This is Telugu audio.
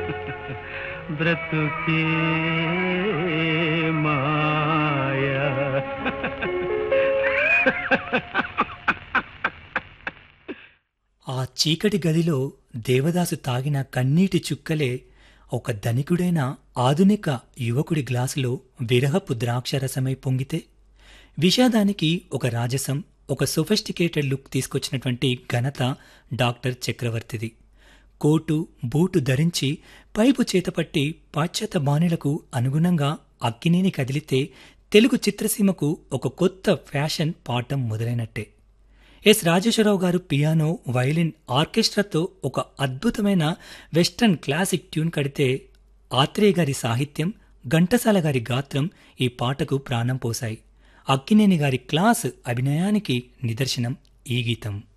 బ్రతుకే మాయా ఆ చీకటి గదిలో దేవదాసు తాగిన కన్నీటి చుక్కలే ఒక ధనికుడైన ఆధునిక యువకుడి గ్లాసులో విరహపు ద్రాక్షరసమై పొంగితే విషాదానికి ఒక రాజసం ఒక సొఫిస్టికేటెడ్ లుక్ తీసుకొచ్చినటువంటి ఘనత డాక్టర్ చక్రవర్తిది కోటు బూటు ధరించి పైపు చేతపట్టి పాశ్చాత్య బాణీలకు అనుగుణంగా అక్కినేని కదిలితే తెలుగు చిత్రసీమకు ఒక కొత్త ఫ్యాషన్ పాఠం మొదలైనట్టే ఎస్ రాజేశ్వరరావు గారు పియానో వైలిన్ ఆర్కెస్ట్రాతో ఒక అద్భుతమైన వెస్టర్న్ క్లాసిక్ ట్యూన్ కడితే ఆత్రేయ గారి సాహిత్యం ఘంటసాల గారి గాత్రం ఈ పాటకు ప్రాణం పోశాయి అక్కినేని గారి క్లాస్ అభినయానికి నిదర్శనం ఈ గీతం